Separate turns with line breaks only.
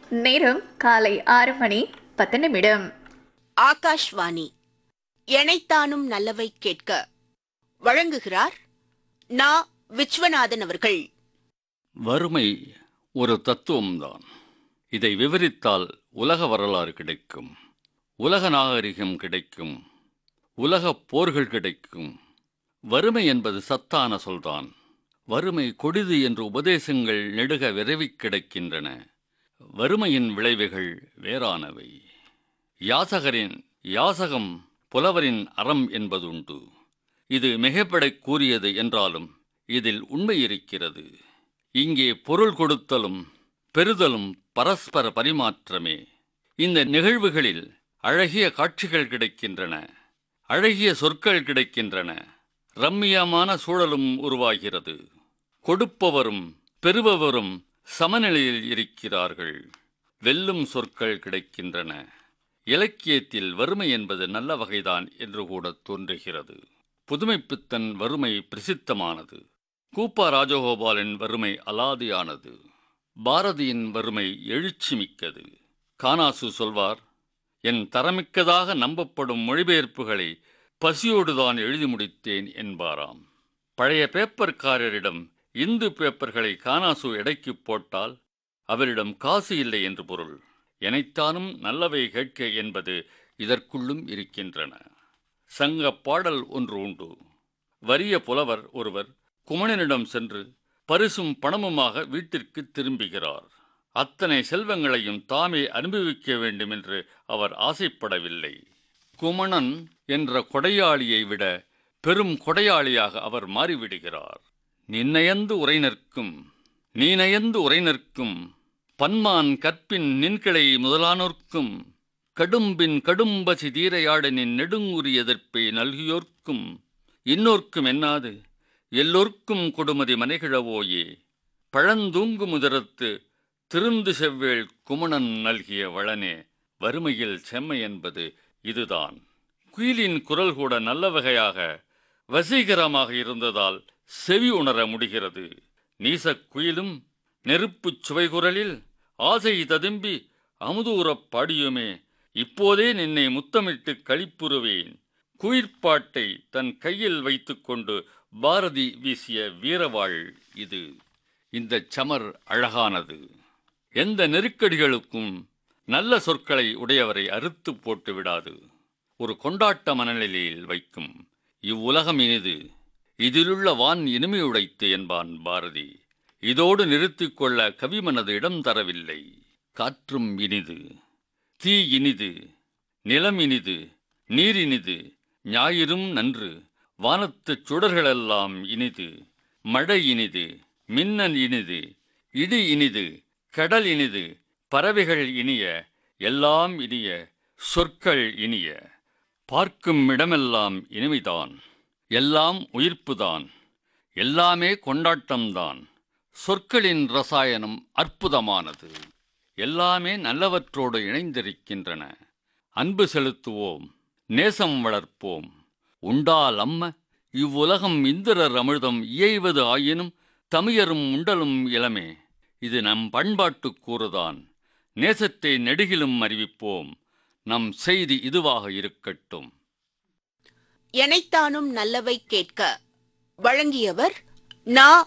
நேரம் காலை ஆறு மணி பத்து நிமிடம்
ஆகாஷ்வாணி எனைத்தானும் நல்லவை கேட்க வழங்குகிறார் நா விஸ்வநாதன் அவர்கள்
வறுமை ஒரு தத்துவம்தான் இதை விவரித்தால் உலக வரலாறு கிடைக்கும் உலக நாகரிகம் கிடைக்கும் உலக போர்கள் கிடைக்கும் வறுமை என்பது சத்தான சொல்தான் வறுமை கொடிது என்ற உபதேசங்கள் நெடுக விரைவிக் கிடைக்கின்றன வறுமையின் விளைவுகள் வேறானவை யாசகரின் யாசகம் புலவரின் அறம் என்பதுண்டு இது மிகைப்படக் கூறியது என்றாலும் இதில் உண்மை இருக்கிறது இங்கே பொருள் கொடுத்தலும் பெறுதலும் பரஸ்பர பரிமாற்றமே இந்த நிகழ்வுகளில் அழகிய காட்சிகள் கிடைக்கின்றன அழகிய சொற்கள் கிடைக்கின்றன ரம்மியமான சூழலும் உருவாகிறது கொடுப்பவரும் பெறுபவரும் சமநிலையில் இருக்கிறார்கள் வெல்லும் சொற்கள் கிடைக்கின்றன இலக்கியத்தில் வறுமை என்பது நல்ல வகைதான் என்று கூட தோன்றுகிறது புதுமைப்பித்தன் வறுமை பிரசித்தமானது கூப்பா ராஜகோபாலின் வறுமை அலாதியானது பாரதியின் வறுமை எழுச்சி மிக்கது கானாசு சொல்வார் என் தரமிக்கதாக நம்பப்படும் மொழிபெயர்ப்புகளை பசியோடுதான் எழுதி முடித்தேன் என்பாராம் பழைய பேப்பர்காரரிடம் இந்து பேப்பர்களை கானாசு எடைக்கு போட்டால் அவரிடம் காசு இல்லை என்று பொருள் எனைத்தானும் நல்லவை கேட்க என்பது இதற்குள்ளும் இருக்கின்றன சங்க பாடல் ஒன்று உண்டு வறிய புலவர் ஒருவர் குமணனிடம் சென்று பரிசும் பணமுமாக வீட்டிற்கு திரும்புகிறார் அத்தனை செல்வங்களையும் தாமே அனுபவிக்க வேண்டும் என்று அவர் ஆசைப்படவில்லை குமணன் என்ற கொடையாளியை விட பெரும் கொடையாளியாக அவர் மாறிவிடுகிறார் நின்னயந்து உரை நிற்கும் நீ நயந்து உரை நிற்கும் பன்மான் கற்பின் நின்கிளை முதலானோர்க்கும் கடும்பின் கடும்பசி தீரையாட நின் நெடுங்குறி எதிர்ப்பை நல்கியோர்க்கும் இன்னோர்க்கும் என்னாது எல்லோர்க்கும் கொடுமதி மனைகிழவோயே பழந்தூங்கு முதரத்து திருந்து செவ்வேள் குமணன் நல்கிய வளனே வறுமையில் செம்மை என்பது இதுதான் குயிலின் குரல் கூட நல்ல வகையாக வசீகரமாக இருந்ததால் செவி உணர முடிகிறது நீசக் குயிலும் நெருப்புச் சுவைகுரலில் ஆசை ததும்பி அமுதூரப் பாடியுமே இப்போதே நின்னை முத்தமிட்டு களிப்புறுவேன் குயிர்ப்பாட்டை தன் கையில் வைத்துக்கொண்டு பாரதி வீசிய வீரவாள் இது இந்தச் சமர் அழகானது எந்த நெருக்கடிகளுக்கும் நல்ல சொற்களை உடையவரை அறுத்து போட்டு விடாது ஒரு கொண்டாட்ட மனநிலையில் வைக்கும் இவ்வுலகம் இனிது இதிலுள்ள வான் இனிமையுடைத்து என்பான் பாரதி இதோடு நிறுத்திக் கொள்ள கவிமனது இடம் தரவில்லை காற்றும் இனிது தீ இனிது நிலம் இனிது நீர் இனிது ஞாயிறும் நன்று வானத்துச் சுடர்களெல்லாம் இனிது மழை இனிது மின்னல் இனிது இடி இனிது கடல் இனிது பறவைகள் இனிய எல்லாம் இனிய சொற்கள் இனிய பார்க்கும் இடமெல்லாம் இனிமைதான் எல்லாம் உயிர்ப்புதான் எல்லாமே கொண்டாட்டம்தான் சொற்களின் ரசாயனம் அற்புதமானது எல்லாமே நல்லவற்றோடு இணைந்திருக்கின்றன அன்பு செலுத்துவோம் நேசம் வளர்ப்போம் உண்டால் அம்ம இவ்வுலகம் இந்திரர் அமிர்தம் இயைவது ஆயினும் தமியரும் உண்டலும் இளமே இது நம் பண்பாட்டு கூறுதான் நேசத்தை நெடுகிலும் அறிவிப்போம் நம் செய்தி இதுவாக இருக்கட்டும்
எனைத்தானும் நல்லவை கேட்க வழங்கியவர் நா